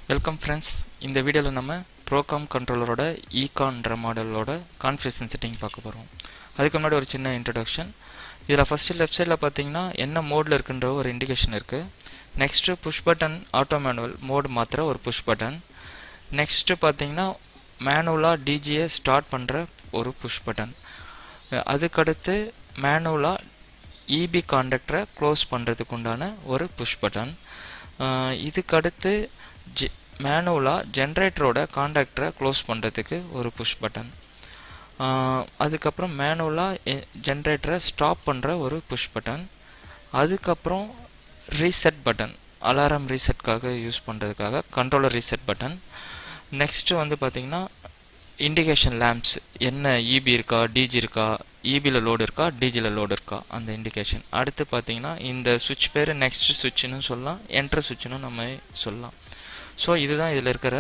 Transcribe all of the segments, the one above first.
welcome friends இந்த வீடியோவில் நம்ம ப்ரோகாம் கண்ட்ரோலரோட ஈகான்ற மாடலோட கான்ஃபிகரேஷன் செட்டிங் பார்க்க போகிறோம் அதுக்கு முன்னாடி ஒரு சின்ன இன்ட்ரடக்ஷன் இதில் ஃபஸ்ட்டு லெஃப்ட் சைடில் பார்த்தீங்கன்னா என்ன மோடில் இருக்குன்ற ஒரு இண்டிகேஷன் இருக்குது next push button auto manual mode மாத்திர ஒரு புஷ் பட்டன் நெக்ஸ்ட்டு பார்த்தீங்கன்னா மேனுவலாக டிஜியை ஸ்டார்ட் பண்ணுற ஒரு புஷ் பட்டன் அதுக்கடுத்து மேனுவலாக இபி காண்டக்டரை க்ளோஸ் பண்ணுறதுக்கு உண்டான ஒரு புஷ் பட்டன் இதுக்கடுத்து ஜெ மேனுவலாக ஜென்ரேட்டரோட காண்டாக்டரை க்ளோஸ் பண்ணுறதுக்கு ஒரு புஷ் பட்டன் அதுக்கப்புறம் மேனுவலாக ஜென்ரேட்டரை ஸ்டாப் பண்ணுற ஒரு புஷ் பட்டன் அதுக்கப்புறம் ரீசெட் பட்டன் அலாரம் ரீசெட்காக யூஸ் பண்ணுறதுக்காக கண்ட்ரோலர் ரீசெட் பட்டன் நெக்ஸ்ட்டு வந்து பார்த்திங்கன்னா இண்டிகேஷன் லேம்ப்ஸ் என்ன இபி இருக்கா டிஜி இருக்கா இபியில் லோடு இருக்கா டிஜியில் லோடு இருக்கா அந்த இண்டிகேஷன் அடுத்து பார்த்தீங்கன்னா இந்த சுவிட்ச் பேர் நெக்ஸ்ட் சுவிட்சுன்னு சொல்லலாம் என்ட்ரு சுவிட்சுன்னு நம்ம சொல்லலாம் ஸோ இதுதான் இதில் இருக்கிற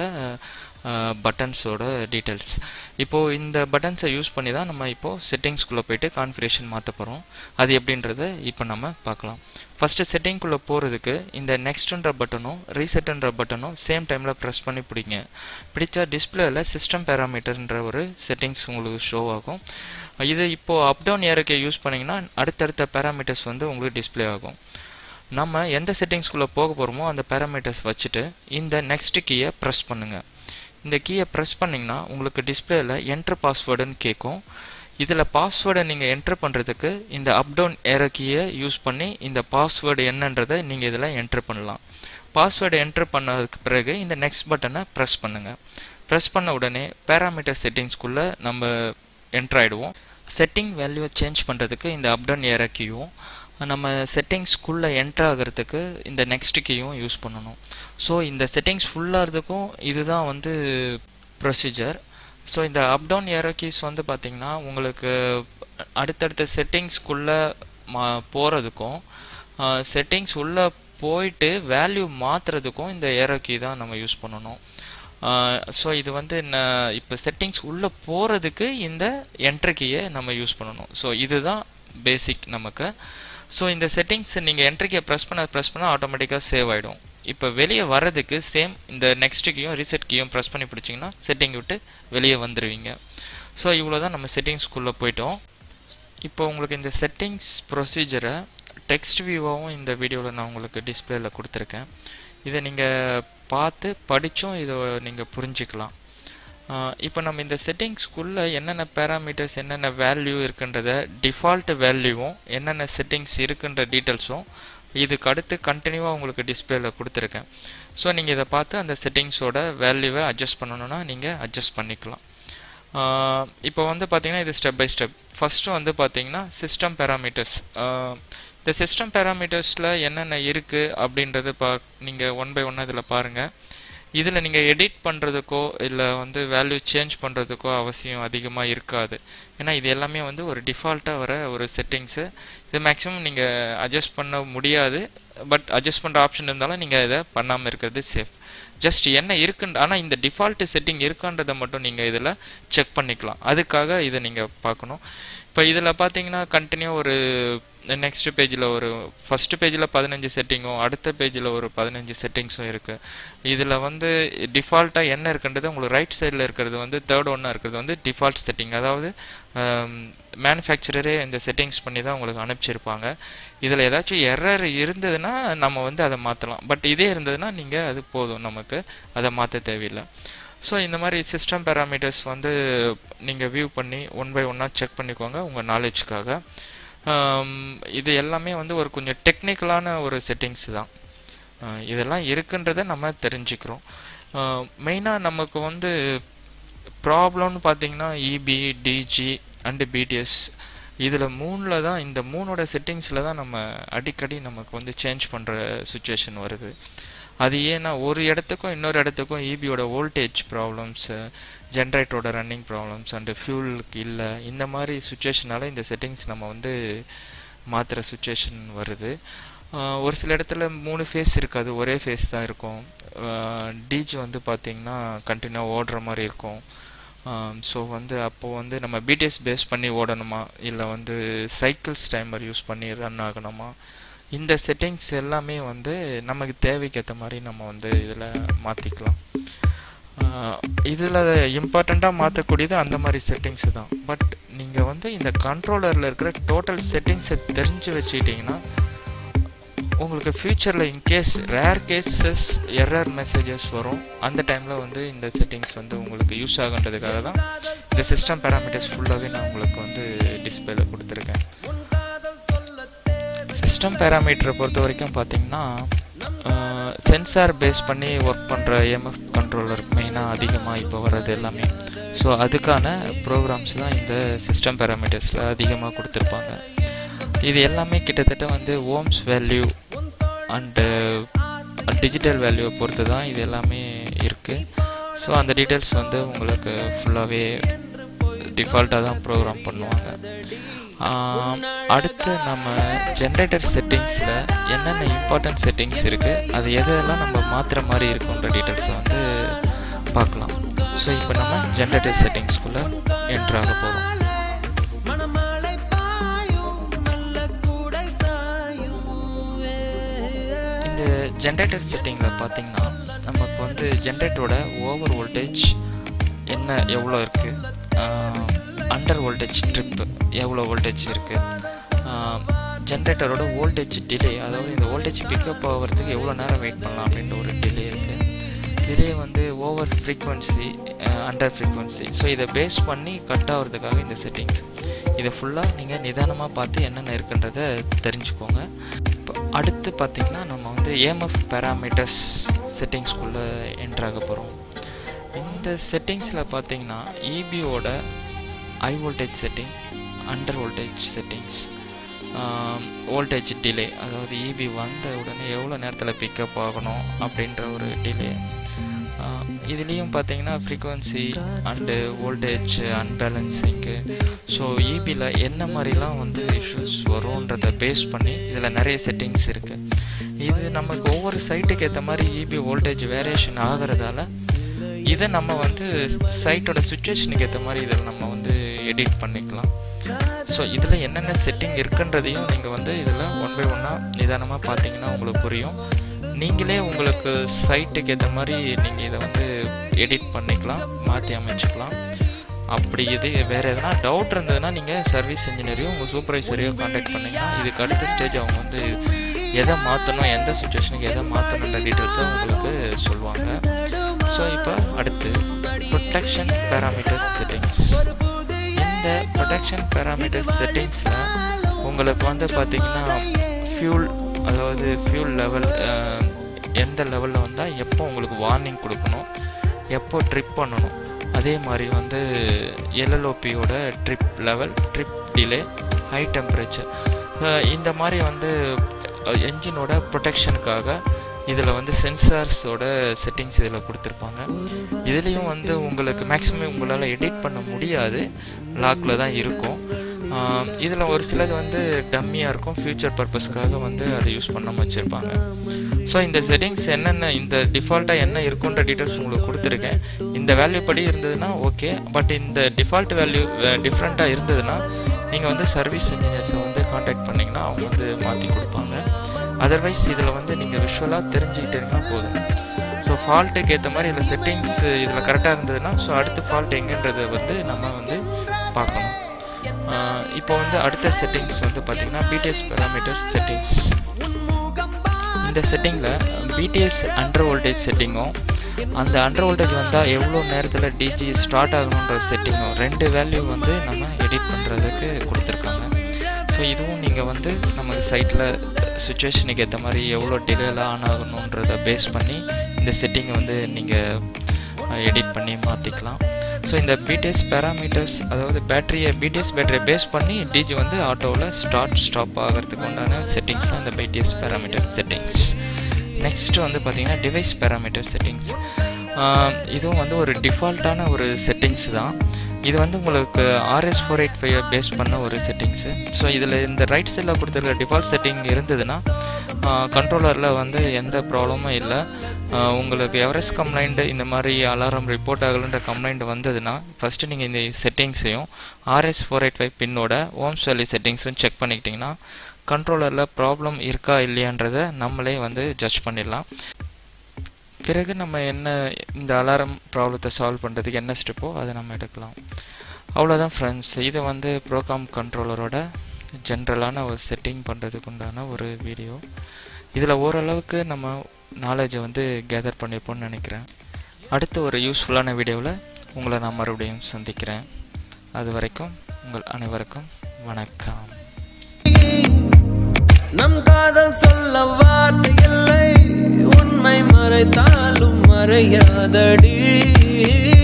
பட்டன்ஸோட டீட்டெயில்ஸ் இப்போது இந்த பட்டன்ஸை யூஸ் பண்ணி தான் நம்ம இப்போது செட்டிங்ஸ்குள்ளே போயிட்டு கான்ஃபிகரேஷன் மாற்ற போகிறோம் அது எப்படின்றத இப்போ நம்ம பார்க்கலாம் ஃபஸ்ட்டு செட்டிங்குள்ளே போகிறதுக்கு இந்த நெக்ஸ்ட்ன்ற பட்டனும் ரீசெட்டுன்ற பட்டனும் சேம் டைமில் ப்ரெஸ் பண்ணி பிடிங்க பிடிச்சா டிஸ்பிளேயில் சிஸ்டம் பேராமீட்டர்ன்ற ஒரு செட்டிங்ஸ் உங்களுக்கு ஷோ ஆகும் இது இப்போது அப் டவுன் ஏருக்கு யூஸ் பண்ணிங்கன்னா அடுத்தடுத்த பேராமீட்டர்ஸ் வந்து உங்களுக்கு டிஸ்பிளே ஆகும் நம்ம எந்த செட்டிங்ஸ்குள்ளே போக போகிறோமோ அந்த பேராமீட்டர்ஸ் வச்சுட்டு இந்த நெக்ஸ்ட் கீயை ப்ரெஸ் பண்ணுங்கள் இந்த கீயை ப்ரெஸ் பண்ணிங்கன்னா உங்களுக்கு டிஸ்பிளேயில் என்ட்ரு பாஸ்வேர்டுன்னு கேட்கும் இதில் பாஸ்வேர்டை நீங்கள் என்ட்ரு பண்ணுறதுக்கு இந்த அப் டவுன் ஏரோ கீயை யூஸ் பண்ணி இந்த பாஸ்வேர்டு என்னன்றதை நீங்கள் இதில் என்ட்ரு பண்ணலாம் பாஸ்வேர்டு என்ட்ரு பண்ணதுக்கு பிறகு இந்த நெக்ஸ்ட் பட்டனை ப்ரெஸ் பண்ணுங்கள் ப்ரெஸ் பண்ண உடனே பேராமீட்டர் செட்டிங்ஸ்குள்ளே நம்ம என்ட்ரு ஆகிடுவோம் செட்டிங் வேல்யூவை சேஞ்ச் பண்ணுறதுக்கு இந்த அப் டவுன் ஏரோ கீயும் நம்ம செட்டிங்ஸ்குள்ளே என்ட்ரு ஆகிறதுக்கு இந்த நெக்ஸ்ட் கீயும் யூஸ் பண்ணணும் ஸோ இந்த செட்டிங்ஸ் ஃபுல்லாகிறதுக்கும் இதுதான் வந்து ப்ரொசீஜர் ஸோ இந்த அப் டவுன் ஏரோ கீஸ் வந்து பார்த்திங்கன்னா உங்களுக்கு அடுத்தடுத்த செட்டிங்ஸ்குள்ளே மா போகிறதுக்கும் செட்டிங்ஸ் உள்ளே போயிட்டு வேல்யூ மாற்றுறதுக்கும் இந்த ஏரோ கீ தான் நம்ம யூஸ் பண்ணணும் ஸோ இது வந்து இப்போ செட்டிங்ஸ் உள்ளே போகிறதுக்கு இந்த என்ட்ரு கீயை நம்ம யூஸ் பண்ணணும் ஸோ இதுதான் பேசிக் நமக்கு ஸோ இந்த செட்டிங்ஸ் நீங்கள் என்ட்ரிக்கை ப்ரெஸ் பண்ண ப்ரெஸ் பண்ணால் ஆட்டோமேட்டிக்காக சேவ் ஆகிடும் இப்போ வெளியே வர்றதுக்கு சேம் இந்த நெக்ஸ்ட் கீயும் ரீசெட் கீயும் ப்ரெஸ் பண்ணி பிடிச்சிங்கன்னா செட்டிங் விட்டு வெளியே வந்துடுவீங்க ஸோ இவ்வளோ தான் நம்ம செட்டிங்ஸ்குள்ளே போயிட்டோம் இப்போ உங்களுக்கு இந்த செட்டிங்ஸ் ப்ரொசீஜரை டெக்ஸ்ட் வியூவாகவும் இந்த வீடியோவில் நான் உங்களுக்கு டிஸ்பிளேயில் கொடுத்துருக்கேன் இதை நீங்கள் பார்த்து படித்தும் இதை நீங்கள் புரிஞ்சிக்கலாம் இப்போ நம்ம இந்த செட்டிங்ஸ்க்குள்ளே என்னென்ன பேராமீட்டர்ஸ் என்னென்ன வேல்யூ இருக்குன்றத டிஃபால்ட் வேல்யூவும் என்னென்ன செட்டிங்ஸ் இருக்குன்ற டீட்டெயில்ஸும் இதுக்கு அடுத்து கண்டினியூவாக உங்களுக்கு டிஸ்பிளேயில் கொடுத்துருக்கேன் ஸோ நீங்கள் இதை பார்த்து அந்த செட்டிங்ஸோட வேல்யூவை அட்ஜஸ்ட் பண்ணணுன்னா நீங்கள் அட்ஜஸ்ட் பண்ணிக்கலாம் இப்போ வந்து பார்த்தீங்கன்னா இது ஸ்டெப் பை ஸ்டெப் ஃபஸ்ட்டு வந்து பார்த்தீங்கன்னா சிஸ்டம் பேராமீட்டர்ஸ் இந்த சிஸ்டம் பேராமீட்டர்ஸில் என்னென்ன இருக்குது அப்படின்றது பா நீங்கள் ஒன் பை ஒன்னாக இதில் பாருங்கள் இதில் நீங்கள் எடிட் பண்ணுறதுக்கோ இல்லை வந்து வேல்யூ சேஞ்ச் பண்ணுறதுக்கோ அவசியம் அதிகமாக இருக்காது ஏன்னா இது எல்லாமே வந்து ஒரு டிஃபால்ட்டாக வர ஒரு செட்டிங்ஸு இது மேக்ஸிமம் நீங்கள் அட்ஜஸ்ட் பண்ண முடியாது பட் அட்ஜஸ்ட் பண்ணுற ஆப்ஷன் இருந்தாலும் நீங்கள் இதை பண்ணாமல் இருக்கிறது சேஃப் ஜஸ்ட் என்ன இருக்குன்ற ஆனால் இந்த டிஃபால்ட் செட்டிங் இருக்கான்றதை மட்டும் நீங்கள் இதில் செக் பண்ணிக்கலாம் அதுக்காக இதை நீங்கள் பார்க்கணும் இப்போ இதில் பார்த்தீங்கன்னா கண்டினியூ ஒரு நெக்ஸ்ட் பேஜில் ஒரு ஃபஸ்ட் பேஜில் பதினஞ்சு செட்டிங்கும் அடுத்த பேஜில் ஒரு பதினஞ்சு செட்டிங்ஸும் இருக்குது இதில் வந்து டிஃபால்ட்டாக என்ன இருக்குன்றது உங்களுக்கு ரைட் சைடில் இருக்கிறது வந்து தேர்ட் ஒன்னாக இருக்கிறது வந்து டிஃபால்ட் செட்டிங் அதாவது மேனுஃபேக்சரரே இந்த செட்டிங்ஸ் பண்ணி தான் உங்களுக்கு அனுப்பிச்சிருப்பாங்க இதில் ஏதாச்சும் எரர் இருந்ததுன்னா நம்ம வந்து அதை மாற்றலாம் பட் இதே இருந்ததுன்னா நீங்கள் அது போதும் நமக்கு அதை மாற்ற தேவையில்லை ஸோ இந்த மாதிரி சிஸ்டம் பேராமீட்டர்ஸ் வந்து நீங்கள் வியூ பண்ணி ஒன் பை ஒன்னாக செக் பண்ணிக்கோங்க உங்கள் நாலேஜுக்காக இது எல்லாமே வந்து ஒரு கொஞ்சம் டெக்னிக்கலான ஒரு செட்டிங்ஸ் தான் இதெல்லாம் இருக்குன்றத நம்ம தெரிஞ்சுக்கிறோம் மெயினாக நமக்கு வந்து ப்ராப்ளம்னு பார்த்தீங்கன்னா இபி டிஜி அண்டு பிடிஎஸ் இதில் மூணில் தான் இந்த மூணோட செட்டிங்ஸில் தான் நம்ம அடிக்கடி நமக்கு வந்து சேஞ்ச் பண்ணுற சுச்சுவேஷன் வருது அது ஏன்னா ஒரு இடத்துக்கும் இன்னொரு இடத்துக்கும் இபியோட வோல்டேஜ் ப்ராப்ளம்ஸு ஜென்ரேட்டரோட ரன்னிங் ப்ராப்ளம்ஸ் அண்டு ஃபியூலுக்கு இல்லை இந்த மாதிரி சுச்சுவேஷனால் இந்த செட்டிங்ஸ் நம்ம வந்து மாற்றுற சுச்சுவேஷன் வருது ஒரு சில இடத்துல மூணு ஃபேஸ் இருக்காது ஒரே ஃபேஸ் தான் இருக்கும் டிஜி வந்து பார்த்திங்கன்னா கண்டினியூவாக ஓடுற மாதிரி இருக்கும் ஸோ வந்து அப்போது வந்து நம்ம பிடிஎஸ் பேஸ் பண்ணி ஓடணுமா இல்லை வந்து சைக்கிள்ஸ் டைமர் யூஸ் பண்ணி ரன் ஆகணுமா இந்த செட்டிங்ஸ் எல்லாமே வந்து நமக்கு தேவைக்கு ஏற்ற மாதிரி நம்ம வந்து இதில் மாற்றிக்கலாம் இதில் இம்பார்ட்டண்ட்டாக மாற்றக்கூடியது அந்த மாதிரி செட்டிங்ஸ் தான் பட் நீங்கள் வந்து இந்த கண்ட்ரோலரில் இருக்கிற டோட்டல் செட்டிங்ஸை தெரிஞ்சு வச்சுக்கிட்டிங்கன்னா உங்களுக்கு ஃப்யூச்சரில் in case rare cases error messages வரும் அந்த டைமில் வந்து இந்த செட்டிங்ஸ் வந்து உங்களுக்கு யூஸ் ஆகுன்றதுக்காக தான் இந்த சிஸ்டம் பேராமீட்டர்ஸ் ஃபுல்லாகவே நான் உங்களுக்கு வந்து டிஸ்பிளேல கொடுத்துருக்கேன் சிஸ்டம் பேராமீட்டரை பொறுத்த வரைக்கும் பார்த்தீங்கன்னா சென்சார் பேஸ் பண்ணி ஒர்க் பண்ணுற எம்எஃப் கண்ட்ரோலர் மெயினாக அதிகமாக இப்போ வர்றது எல்லாமே ஸோ அதுக்கான ப்ரோக்ராம்ஸ் தான் இந்த சிஸ்டம் பேராமீட்டர்ஸில் அதிகமாக கொடுத்துருப்பாங்க இது எல்லாமே கிட்டத்தட்ட வந்து ஓம்ஸ் வேல்யூ அண்டு டிஜிட்டல் வேல்யூவை பொறுத்து தான் இது எல்லாமே இருக்குது ஸோ அந்த டீட்டெயில்ஸ் வந்து உங்களுக்கு ஃபுல்லாகவே டிஃபால்ட்டாக தான் ப்ரோக்ராம் பண்ணுவாங்க அடுத்து நம்ம ஜென்ரேட்டர் செட்டிங்ஸில் என்னென்ன இம்பார்ட்டன்ட் செட்டிங்ஸ் இருக்குது அது எதெல்லாம் நம்ம மாற்றுற மாதிரி இருக்குன்ற டீட்டெயில்ஸை வந்து பார்க்கலாம் ஸோ இப்போ நம்ம ஜென்ரேட்டர் செட்டிங்ஸ்குள்ளே என்ட்ராக போகிறோம் இந்த ஜென்ரேட்டர் செட்டிங்கில் பார்த்தீங்கன்னா நமக்கு வந்து ஜென்ரேட்டரோட ஓவர் வோல்டேஜ் என்ன எவ்வளோ இருக்குது அண்டர் வோல்டேஜ் ட்ரிப்பு எவ்வளோ வோல்டேஜ் இருக்குது ஜென்ரேட்டரோட வோல்டேஜ் டிலே அதாவது இந்த வோல்டேஜ் பிக்கப் ஆகிறதுக்கு எவ்வளோ நேரம் வெயிட் பண்ணலாம் அப்படின்ற ஒரு டிலே இருக்குது டிலே வந்து over frequency under frequency so இதை பேஸ் பண்ணி கட் ஆகிறதுக்காக இந்த செட்டிங்ஸ் இதை ஃபுல்லாக நீங்கள் நிதானமாக பார்த்து என்னென்ன இருக்குன்றத தெரிஞ்சுக்கோங்க இப்போ அடுத்து பார்த்திங்கன்னா நம்ம வந்து ஏஎம்எஃப் பேராமீட்டர்ஸ் செட்டிங்ஸ்குள்ளே என்ட்ராக போகிறோம் இந்த செட்டிங்ஸில் பார்த்தீங்கன்னா இபியோட high voltage setting under voltage settings voltage delay அதாவது இபி வந்த உடனே எவ்வளோ நேரத்தில் பிக்கப் ஆகணும் அப்படின்ற ஒரு டிலே இதுலேயும் பார்த்தீங்கன்னா frequency and voltage unbalancing so இபியில் என்ன மாதிரிலாம் வந்து இஷ்யூஸ் வரும்ன்றதை பேஸ் பண்ணி இதில் நிறைய செட்டிங்ஸ் இருக்குது இது நமக்கு ஒவ்வொரு சைட்டுக்கு ஏற்ற மாதிரி இபி வோல்டேஜ் வேரியேஷன் ஆகிறதால இதை நம்ம வந்து சைட்டோட சுச்சுவேஷனுக்கு ஏற்ற மாதிரி இதில் நம்ம வந்து எடிட் பண்ணிக்கலாம் ஸோ இதில் என்னென்ன செட்டிங் இருக்குன்றதையும் நீங்கள் வந்து இதில் ஒன் பை ஒன்னாக நிதானமாக பார்த்தீங்கன்னா உங்களுக்கு புரியும் நீங்களே உங்களுக்கு சைட்டுக்கு ஏற்ற மாதிரி நீங்கள் இதை வந்து எடிட் பண்ணிக்கலாம் மாற்றி அமைச்சிக்கலாம் அப்படி இது வேறு எதனா டவுட் இருந்ததுன்னா நீங்கள் சர்வீஸ் இன்ஜினியரையும் உங்கள் சூப்பர்வைசரையோ காண்டாக்ட் பண்ணிங்கன்னா இதுக்கு அடுத்த ஸ்டேஜ் அவங்க வந்து எதை மாற்றணும் எந்த சுச்சுவேஷனுக்கு எதை மாற்றணுன்ற டீட்டெயில்ஸை உங்களுக்கு சொல்லுவாங்க ஸோ இப்போ அடுத்து ப்ரொடெக்ஷன் பேராமீட்டர்ஸ் செட்டிங்ஸ் இந்த ப்ரொடெக்ஷன் பேராமீட்டர்ஸ் செட்டிங்ஸில் உங்களுக்கு வந்து பார்த்திங்கன்னா ஃபியூல் அதாவது ஃபியூல் லெவல் எந்த லெவலில் வந்தால் எப்போ உங்களுக்கு வார்னிங் கொடுக்கணும் எப்போ ட்ரிப் பண்ணணும் அதே மாதிரி வந்து எல்எல்ஓபியோட trip level trip delay high temperature இந்த மாதிரி வந்து என்ஜினோட ப்ரொடெக்ஷனுக்காக இதில் வந்து சென்சார்ஸோட செட்டிங்ஸ் இதில் கொடுத்துருப்பாங்க இதுலேயும் வந்து உங்களுக்கு மேக்ஸிமம் உங்களால் எடிட் பண்ண முடியாது லாக்கில் தான் இருக்கும் இதில் ஒரு சிலது வந்து டம்மியாக இருக்கும் ஃப்யூச்சர் பர்பஸ்க்காக வந்து அதை யூஸ் பண்ணாமல் வச்சுருப்பாங்க ஸோ இந்த செட்டிங்ஸ் என்னென்ன இந்த டிஃபால்ட்டாக என்ன இருக்குன்ற டீட்டெயில்ஸ் உங்களுக்கு கொடுத்துருக்கேன் இந்த வேல்யூ படி இருந்ததுன்னா ஓகே பட் இந்த டிஃபால்ட் வேல்யூ டிஃப்ரெண்ட்டாக இருந்ததுன்னா நீங்கள் வந்து சர்வீஸ் இன்ஜினியர்ஸை வந்து காண்டாக்ட் பண்ணிங்கன்னா அவங்க வந்து மாற்றி கொடுப்பாங்க அதர்வைஸ் இதில் வந்து நீங்கள் விஷுவலாக தெரிஞ்சுக்கிட்டீங்கன்னா போதும் ஸோ ஃபால்ட்டுக்கு ஏற்ற மாதிரி இதில் செட்டிங்ஸ் இதில் கரெக்டாக இருந்ததுன்னா ஸோ அடுத்த ஃபால்ட் எங்கன்றதை வந்து நம்ம வந்து பார்க்கணும் இப்போ வந்து அடுத்த செட்டிங்ஸ் வந்து பார்த்திங்கன்னா பிடிஎஸ் பேராமீட்டர்ஸ் செட்டிங்ஸ் இந்த செட்டிங்கில் பிடிஎஸ் அண்டர் வோல்டேஜ் செட்டிங்கும் அந்த அண்டர் வோல்டேஜ் வந்தால் எவ்வளோ நேரத்தில் டிஜி ஸ்டார்ட் ஆகணுன்ற செட்டிங்கும் ரெண்டு வேல்யூ வந்து நம்ம எடிட் பண்ணுறதுக்கு கொடுத்துருக்காங்க ஸோ இதுவும் நீங்கள் வந்து நமக்கு சைட்டில் சுச்சுவேஷனுக்கு ஏற்ற மாதிரி எவ்வளோ டிலேல ஆன் ஆகணுன்றதை பேஸ் பண்ணி இந்த செட்டிங்கை வந்து நீங்கள் எடிட் பண்ணி மாற்றிக்கலாம் ஸோ இந்த பிடிஎஸ் பேராமீட்டர்ஸ் அதாவது பேட்டரியை பிடிஎஸ் பேட்டரியை பேஸ் பண்ணி டிஜி வந்து ஆட்டோவில் ஸ்டார்ட் ஸ்டாப் ஆகிறதுக்கு உண்டான செட்டிங்ஸ் தான் இந்த பிடிஎஸ் பேராமீட்டர் செட்டிங்ஸ் நெக்ஸ்ட் வந்து பார்த்திங்கன்னா டிவைஸ் பேராமீட்டர் செட்டிங்ஸ் இதுவும் வந்து ஒரு டிஃபால்ட்டான ஒரு செட்டிங்ஸ் தான் இது வந்து உங்களுக்கு RS four eight five base பண்ண ஒரு செட்டிங்ஸு ஸோ இதில் இந்த ரைட் சைடில் கொடுத்துருக்க டிஃபால்ட் செட்டிங் இருந்ததுன்னா கண்ட்ரோலரில் வந்து எந்த ப்ராப்ளமும் இல்லை உங்களுக்கு எவரெஸ்ட் கம்ப்ளைண்ட் இந்த மாதிரி அலாரம் ரிப்போர்ட் ஆகலைன்ற கம்ப்ளைண்ட் வந்ததுன்னா ஃபஸ்ட்டு நீங்கள் இந்த செட்டிங்ஸையும் ஆர்எஸ் ஃபோர் எயிட் ஃபைவ் பின்னோட ஓம்ஸ் வேல்யூ செட்டிங்ஸும் செக் பண்ணிக்கிட்டிங்கன்னா கண்ட்ரோலரில் ப்ராப்ளம் இருக்கா இல்லையான்றதை நம்மளே வந்து ஜட்ஜ் பண்ணிடலாம் பிறகு நம்ம என்ன இந்த அலாரம் ப்ராப்ளத்தை சால்வ் பண்ணுறதுக்கு என்ன ஸ்டெப்போ அதை நம்ம எடுக்கலாம் அவ்வளோதான் ஃப்ரெண்ட்ஸ் இது வந்து ப்ரோகாம் கண்ட்ரோலரோட ஜென்ரலான ஒரு செட்டிங் பண்ணுறதுக்கு உண்டான ஒரு வீடியோ இதில் ஓரளவுக்கு நம்ம நாலேஜை வந்து கேதர் பண்ணியிருப்போம்னு நினைக்கிறேன் அடுத்த ஒரு யூஸ்ஃபுல்லான வீடியோவில் உங்களை நான் மறுபடியும் சந்திக்கிறேன் அது வரைக்கும் உங்கள் அனைவருக்கும் வணக்கம் நம் காதல் சொல்ல வார்த்தை இல்லை உண்மை மறைத்தாலும் மறையாதடி